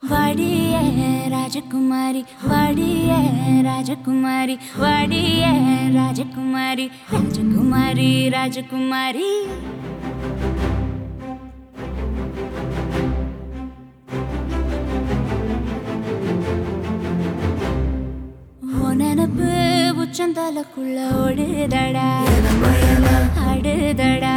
வாடிய ராஜகுமாரி வாடிய ராஜகுமாரி வாடிய ராஜகுமாரி ராஜகுமாரி ராஜகுமாரி உன் நினப்பு உச்சந்தலக்குள்ள ஓடுதடா ஆடுதடா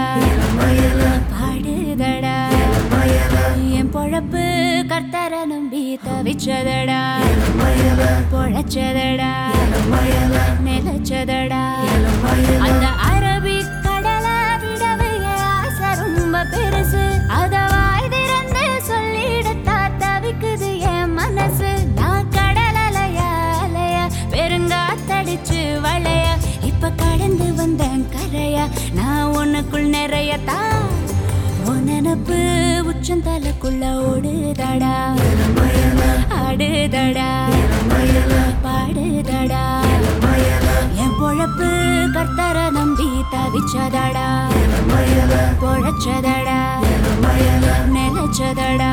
பாடுதடா என் பொழப்பு கர்த்தர நம்பி தவிச்சதடா பொழைச்சதடா நிலைச்சதடா அந்த அரபிக் கடல விடவே ஆசை ரொம்ப பெருசு அத வாய் திறந்து சொல்லிடத்தா தவிக்குது என் மனசு நான் கடலைய அலைய பெருங்காத்தடிச்சு வளைய இப்ப கடந்து வந்தேன் கரைய நான் உனக்குள் நிறைய தா உன் நினப்பு உச்சந்தலைக்குள்ள ஓடுதடா ஆடுதடா பாடுதடா என் பொழப்பு கர்த்தர நம்பி தவிச்சதடா பொழைச்சதடா நிலைச்சதடா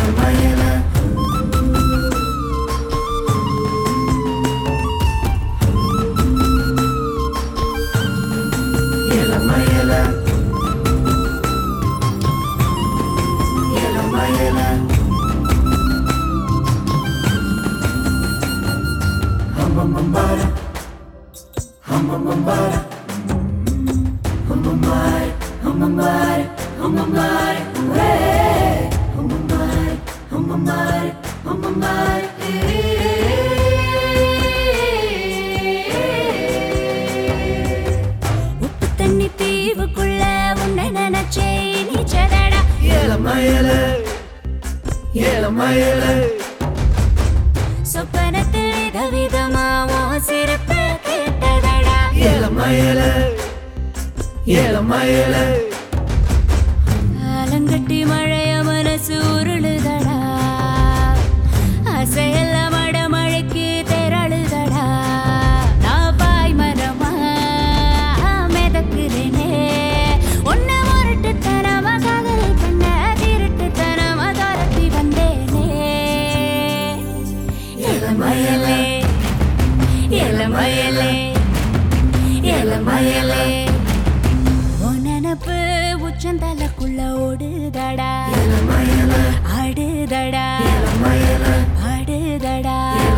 உப்பு தண்ணி தீவுக்குள்ள உன்னை நினைச்சே நீச்சதடா சொப்பனத்தில் விதவிதமா உன் சிரிப்பு கேட்டதடா ஆலங்கட்டி மழைய மனசு உருளுதடா அசையல்ல மட மழைக்கு திரளுதடா நான் பாய் மரமா மிதக்குறேனே உன்னை முரட்டுத்தனமா காதல் பண்ண திருட்டுத்தனமா துரத்தி வந்தேனே இளமயலே இளமயலே இளமயலே உன் நினப்பு உச்சந்தலைக்குள்ள ஓடுதடா ஆடுதடா பாடுதடா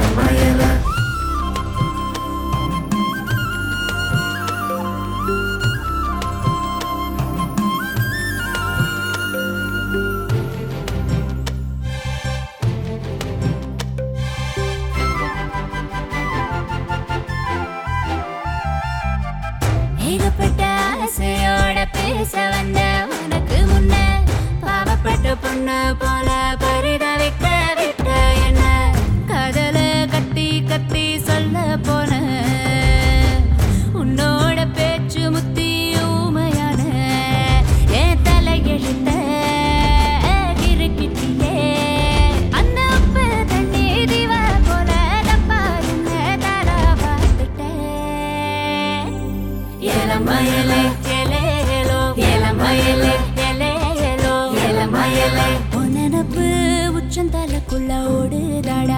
ஏகப்பட்ட ஆசையோட பேச வந்த உனக்கு முன்ன பாவப்பட்ட பொண்ணு போல பரிதவிக்க விட்ட என்ன கதல கத்தி கத்தி சொல்ல போன உன்னோட பேச்சு முத்தி ஊமையான என் தலையெழுத்த கிறுக்கிட்டியே அந்த உப்பு தண்ணி திவ போல தப்பா என்ன தர பார்த்துட்டேன் இளமயலே எலேலோ இளமயலே எலேலோ இளமயலே உன் நினப்பு உச்சந்தலைக்குள்ள ஓடுதடா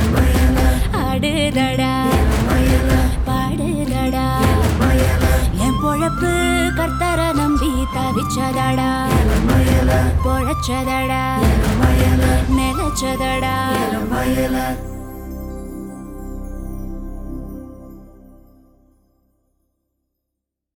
ஆடுதடா பாடுதடா என் பொழப்பு கர்த்தர நம்பி தவிச்சதடா பொழைச்சதடா நிலைச்சதடா